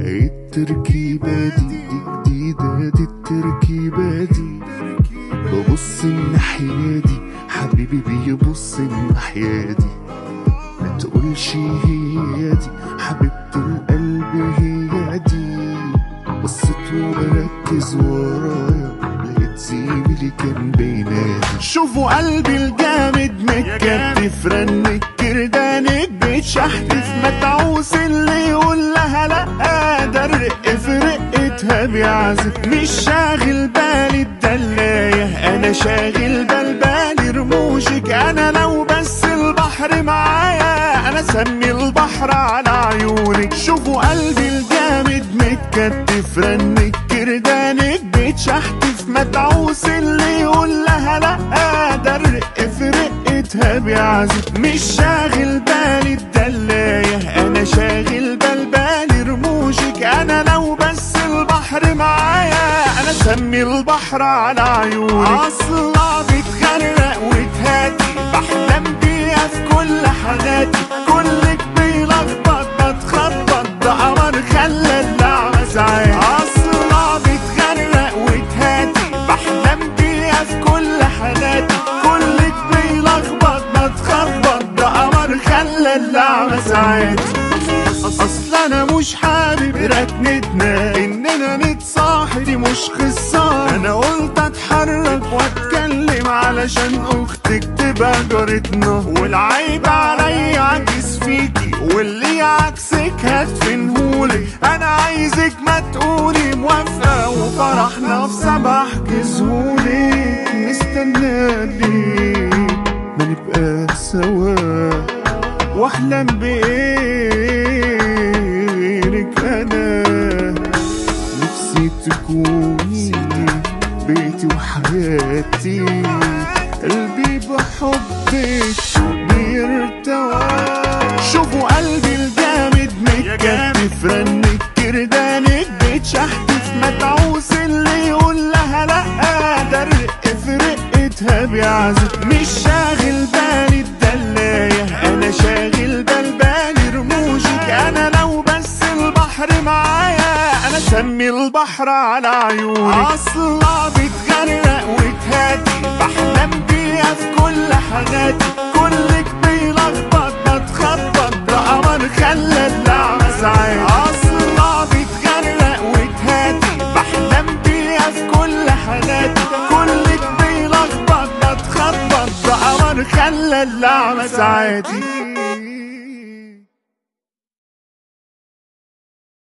التركيبة دي دي جديدة دي التركيبة دي ببص الناحية دي حبيبي بيبص الناحية دي ما تقولش هي دي حبيبة القلب هي دي بصيت وبركز ورايا لقيت زميلي كان بينادي شوفوا قلبي الجامد متكتف رنك كردانك بيتشحتف متعوس اللي يقول لها لا ده الرق في رقتها بيعزف مش شاغل بالي الدلاية انا شاغل بال بالي رموشك انا لو بس البحر معايا انا سمي البحر على عيونك شوفوا قلبي الجامد متكتف رنك كردانك بيتشحتف متعوس اللي يقول لها لا ده الرق في رقتها بيعزف مش شاغل بالي الدلاية انا شاغل بال بالي رموشك انا لو بس البحر معايا انا سمي البحر على عيونك اصلا بتغرق وتهاتي بحلم بيها في كل حالاتي كلك بيلخبط بتخبط ده قمر خلى اللعبة ساعات اصلا بتغرق وتهاتي بحلم بيها في كل حالاتي كلك بيلخبط بتخبط ده قمر خلى اللعبة ساعات اصل انا مش حابب ركنتنا اننا نتصاحب دي مش قصة انا قلت اتحرك واتكلم علشان اختك تبقى جارتنا والعيب عليا عكس فيكي واللي عكسك هدفنهولك انا عايزك ما تقولي موافقة وفرحنا في سبع كسهولك نستنى ليه ما نبقى سوا واحلم بإيرك انا نفسي تكوني بيتي وحياتي قلبي بحبك بيرتوى شوفوا قلبي الجامد متكتف رنك كردانك بيتشحتف متعوس اللي يقول لها لا ده الرق في رقتها بيعزف مش شاغل بالي الدلاية انا شاغل بال بالي رموشك انا لو بس البحر معايا انا سمي البحر على عيونك اصلا بتغرق وتهاتي بحلم بيها في كل حاجاتي كلك بيلخبط بتخبط ده قمر خلى اللعبة ساعات اصلا بتغرق وتهاتي بحلم بيها في كل حاجاتي كلك بيلخبط بتخبط ده قمر خلى اللعبة ساعاتي